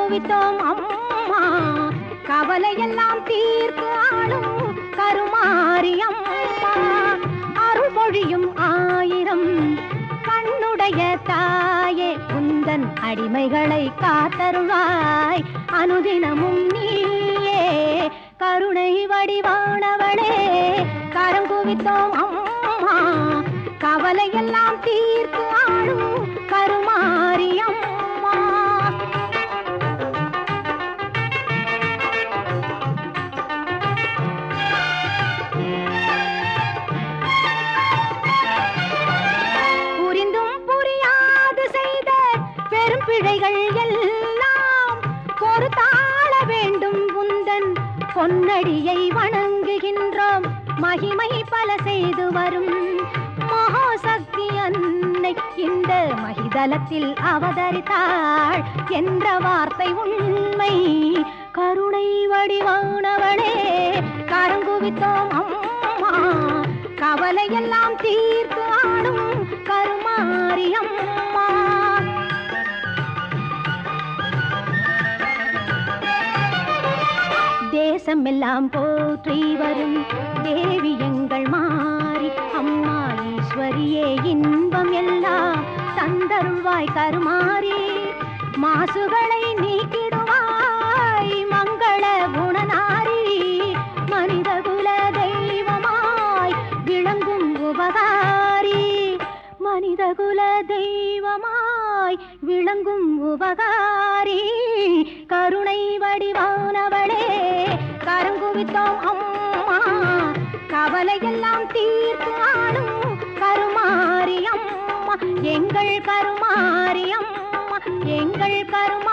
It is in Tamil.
கரங்குவித்தோம் அம்மா கவலையெல்லாம் தீர்த்து ஆளும் கருமாரி அம்மா அருள்மொழியும் ஆயிரம் கண்ணுடைய தாயே குந்தன் அடிமைகளை காத்தருளாய் அனுதினமும் நீயே கருணை வடிவானவளே கரங்குவித்தோம் அம்மா கவலையெல்லாம் தீர்த்து ஆளும் கருமாரி அம்மா புரிந்தும் புரியாது செய்த பெரும் பிழைகள் எல்லாம் பொறுத்தாள வேண்டும் உந்தன் பொன்னடியை வணங்குகின்றோம் மகிமை பல செய்து வரும் மகாசக்தி அன்னை இந்த மகிதலத்தில் அவதரித்தாள் என்ற வார்த்தை உண்மை கருணை வடிவானவளே கரங்குவித்தோம் அம்மா கவலையெல்லாம் தீர்த்து ஆடும் கருமாரி அம்மா தேசமெல்லாம் போற்றி வரும் தேவி எங்கள் மாறி அம்மா ஈஸ்வரியே இன்பம் எல்லாம் தந்தருள்வாய் கருமாறி மாசுகளை நீக்கிடுவாய் மங்கள குணநாரி மனித குல தெய்வமாய் விளங்கும் உபகாரி மனித குல தெய்வமாய் விளங்கும் உபகாரி கருணை வடிவானவளே கரங்குவித்தோம் அம்மா கவலையெல்லாம் தீர்த்து ஆளும் கருமாரி அம்மா எங்கள் கருமாரி அம்மா எங்கள் கருமாரி